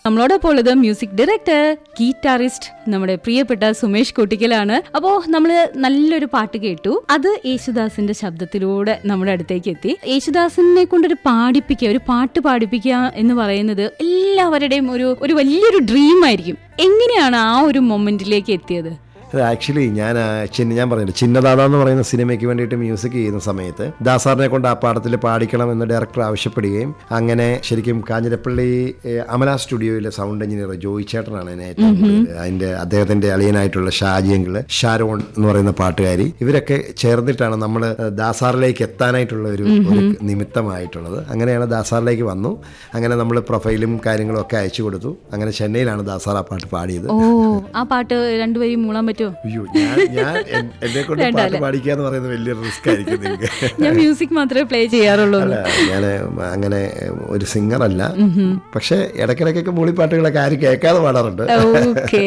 നമ്മളോടൊപ്പം ഉള്ളത് music director ഗീറ്റാറിസ്റ്റ് നമ്മുടെ പ്രിയപ്പെട്ട സുമേഷ് കുട്ടിക്കലാണ് അപ്പോ നമ്മള് നല്ലൊരു പാട്ട് കേട്ടു അത് യേശുദാസിന്റെ ശബ്ദത്തിലൂടെ നമ്മുടെ അടുത്തേക്ക് എത്തി യേശുദാസിനെ കൊണ്ടൊരു പാടിപ്പിക്കുക ഒരു പാട്ട് പാടിപ്പിക്കുക എന്ന് പറയുന്നത് എല്ലാവരുടെയും ഒരു ഒരു വലിയൊരു ഡ്രീം ആയിരിക്കും എങ്ങനെയാണ് ആ ഒരു മൊമെന്റിലേക്ക് എത്തിയത് അത് ആക്ച്വലി ഞാൻ ആ, ചിന്ന ഞാൻ പറഞ്ഞില്ല ചിന്നദാദ എന്ന് പറയുന്ന സിനിമയ്ക്ക് വേണ്ടിയിട്ട് മ്യൂസിക് ചെയ്യുന്ന സമയത്ത് ദാസാറിനെ കൊണ്ട് ആ പാടത്തിൽ പാടിക്കണം എന്ന് ഡയറക്ടർ ആവശ്യപ്പെടുകയും അങ്ങനെ ശരിക്കും കാഞ്ഞിരപ്പള്ളി ഏ, അമല സ്റ്റുഡിയോയിലെ സൗണ്ട് എഞ്ചിനീയർ ജോയി ചേട്ടനാണ് എന്നെ ഏറ്റവും കൂടുതൽ അതിന്റെ അദ്ദേഹത്തിന്റെ അളിയനായിട്ടുള്ള ഷാജിയങ്കിള് ഷാരോൺ എന്ന് പറയുന്ന പാട്ടുകാരി ഇവരൊക്കെ ചേർന്നിട്ടാണ് നമ്മൾ ദാസാറിലേക്ക് എത്താനായിട്ടുള്ള ഒരു ഒരു നിമിത്തമായിട്ടുള്ളത് അങ്ങനെയാണ് ദാസാറിലേക്ക് വന്നു അങ്ങനെ നമ്മൾ പ്രൊഫൈലും കാര്യങ്ങളും ഒക്കെ അയച്ചു കൊടുത്തു അങ്ങനെ ചെന്നൈയിലാണ് ദാസാർ ആ പാട്ട് പാടിയത് ഓ ആ പാട്ട് രണ്ടുപേരും മൂളാൻ പറ്റുമോ അയ്യോ ഞാൻ ഞാൻ എൻ- എന്നെ കൊണ്ട് പാട്ട് പാടിക്കുക എന്ന് പറയുന്നത് വലിയ റിസ്ക് ആയിരിക്കും നിങ്ങൾക്ക് ഞാൻ മ്യൂസിക് മാത്രമേ പ്ലേ ചെയ്യാറുള്ളൂ അല്ല ഞാൻ അങ്ങനെ ഒരു സിംഗർ അല്ല പക്ഷെ ഇടയ്ക്കിടയ്ക്കൊക്കെ മൂളിപ്പാട്ടുകളൊക്കെ ആരും കേൾക്കാതെ പാടാറുണ്ട് ഓക്കെ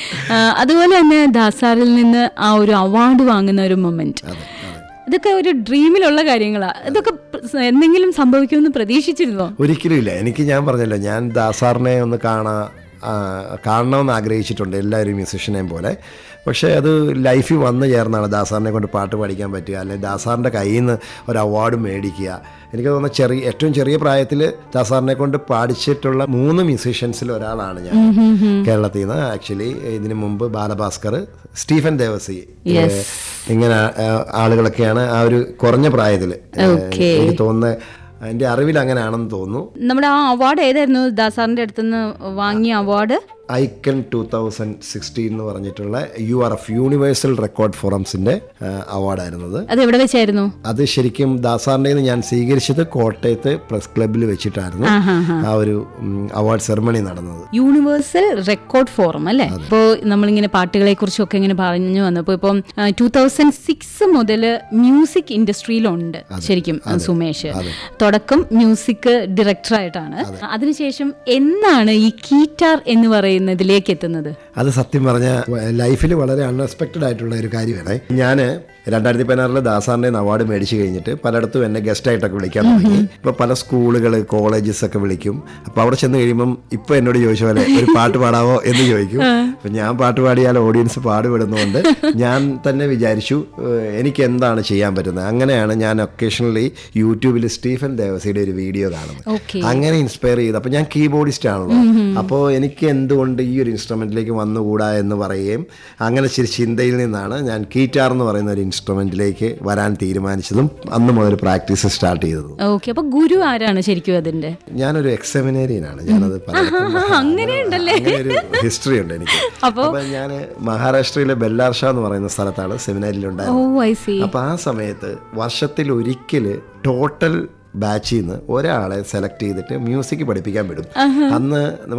അതുപോലെ തന്നെ ദാസാറിൽ നിന്ന് ആ ഒരു അവാർഡ് വാങ്ങുന്ന ഒരു മൊമെന്റ് അതെ അതെ ഇതൊക്കെ ഒരു ഡ്രീമിലുള്ള കാര്യങ്ങളാ ഇതൊക്കെ പ്ര- എന്തെങ്കിലും സംഭവിക്കുമെന്ന് പ്രതീക്ഷിച്ചിരുന്നോ ഒരിക്കലും ഇല്ല എനിക്ക് ഞാൻ പറഞ്ഞല്ലോ ഞാൻ ദാസാറിനെ ഒന്ന് കാണാ ആ, കാണണമെന്ന് ആഗ്രഹിച്ചിട്ടുണ്ട് എല്ലാവരും മ്യൂസിഷ്യനെയും പോലെ പക്ഷേ അത് ലൈഫിൽ വന്നു ചേർന്നാണ് ദാസാറിനെ കൊണ്ട് പാട്ട് പഠിക്കാൻ പറ്റുക അല്ലെങ്കിൽ ദാസാറിൻ്റെ കയ്യിൽ നിന്ന് ഒരു അവാർഡ് മേടിക്കുക എനിക്ക് തോന്നുന്ന ചെറിയ ഏറ്റവും ചെറിയ പ്രായത്തിൽ ദാസാറിനെ കൊണ്ട് പാടിച്ചിട്ടുള്ള മൂന്ന് മ്യൂസീഷ്യൻസിൽ ഒരാളാണ് ഞാൻ കേരളത്തിൽ നിന്ന് ആക്ച്വലി ഇതിനു മുമ്പ് ബാലഭാസ്കർ സ്റ്റീഫൻ ദേവസി Yes. ഏഹ്, ഇങ്ങനെ ആ, ആളുകളൊക്കെയാണ് ആ ഒരു കുറഞ്ഞ പ്രായത്തിൽ Okay. എനിക്ക് തോന്നുന്നത് എൻ്റെ അറിവിൽ അങ്ങനെയാണെന്ന് തോന്നുന്നു നമ്മുടെ ആ അവാർഡ് ഏതായിരുന്നു ദാസാറിന്റെ അടുത്തുനിന്ന് വാങ്ങിയ award icon two thousand sixteen എന്ന് പറഞ്ഞിട്ടുള്ള U R F universal record ഫോറംസിന്റെ അവാർഡായിരുന്നത് അത് എവിടെ വെച്ചായിരുന്നു അത് ശരിക്കും ദാസാറിൻ്റെ ഞാൻ സ്വീകരിച്ചത് കോട്ടയത്ത് പ്രസ് ക്ലബിൽ വെച്ചിട്ടായിരുന്നു ആ ഒരു അവാർഡ് സെറമണി നടന്നത് യൂണിവേഴ്സൽ റെക്കോർഡ് ഫോറം അല്ലേ ഇപ്പോൾ നമ്മളിങ്ങനെ പാട്ടുകളെ കുറിച്ചൊക്കെ ഇങ്ങനെ പറഞ്ഞു വന്നപ്പോൾ ഇപ്പം ടൂ തൗസൻഡ് സിക്സ് മുതൽ മ്യൂസിക് ഇൻഡസ്ട്രിയിലുണ്ട് ശരിക്കും സുമേഷ് തുടക്കം മ്യൂസിക് ഡയറക്ടറായിട്ടാണ് അതിനുശേഷം എന്നാണ് ഈ കീറ്റാർ എന്ന് പറയുന്നതിലേക്ക് എത്തുന്നത് അത് സത്യം പറഞ്ഞ ലൈഫിൽ വളരെ അൺഎക്സ്പെക്റ്റഡ് ആയിട്ടുള്ള ഒരു കാര്യമാണ് ഞാൻ രണ്ടായിരത്തി പതിനാറിൽ ദാസാറിൻ്റെ അവാർഡ് മേടിച്ചു കഴിഞ്ഞിട്ട് പലയിടത്തും എന്നെ ഗസ്റ്റായിട്ടൊക്കെ വിളിക്കാൻ തുടങ്ങി ഇപ്പോൾ പല സ്കൂളുകൾ കോളേജസ് ഒക്കെ വിളിക്കും അപ്പോൾ അവിടെ ചെന്ന് കഴിയുമ്പം ഇപ്പോൾ എന്നോട് ചോദിച്ച പോലെ ഒരു പാട്ട് പാടാവോ എന്ന് ചോദിക്കും അപ്പം ഞാൻ പാട്ട് പാടിയാൽ ഓഡിയൻസ് പാടുപെടുന്നതുകൊണ്ട് ഞാൻ തന്നെ വിചാരിച്ചു ഏഹ്, എനിക്ക് എന്താണ് ചെയ്യാൻ പറ്റുന്നത് അങ്ങനെയാണ് ഞാൻ ഒക്കേഷണലി യൂട്യൂബിൽ സ്റ്റീഫൻ ദേവസിയുടെ ഒരു വീഡിയോ കാണുന്നത് ഓക്കെ അങ്ങനെ ഇൻസ്പയർ ചെയ്ത് അപ്പൊ ഞാൻ കീബോർഡിസ്റ്റ് ആണല്ലോ അപ്പോൾ എനിക്ക് എന്തുകൊണ്ട് ഈ ഒരു ഇൻസ്ട്രുമെന്റിലേക്ക് വന്നുകൂടാ എന്ന് പറയുകയും അങ്ങനെ ചിരി ചിന്തയിൽ നിന്നാണ് ഞാൻ കീറ്റാർ എന്ന് പറയുന്ന ഒരു ഇൻസ്ട്രുമെന്റിലേക്ക് വരാൻ തീരുമാനിച്ചതും അന്ന് മുതൽ പ്രാക്ടീസ് സ്റ്റാർട്ട് ചെയ്തതും ഓക്കെ അപ്പൊ ഗുരു ആരാണ് ശരിക്കും അതിന്റെ ഞാനൊരു എക്സമിനേറിയനാണ് ഞാനത് പലയിടത്തും അങ്ങനെയുണ്ടല്ലേ? അങ്ങനെ ഒരു ഹിസ്റ്ററി ഉണ്ട് എനിക്ക് അപ്പോ? അപ്പൊ ഞാൻ മഹാരാഷ്ട്രയിലെ ബെല്ലാർഷ എന്ന് പറയുന്ന സ്ഥലത്താണ് ഓ സെമിനാരിലുണ്ടായിരുന്നത് ഐ സി അപ്പൊ ആ സമയത്ത് വർഷത്തിൽ ഒരിക്കൽ ടോട്ടൽ ബാച്ചിൽ നിന്ന് ഒരാളെ സെലക്ട് ചെയ്തിട്ട് മ്യൂസിക് പഠിപ്പിക്കാൻ വിടും അന്ന്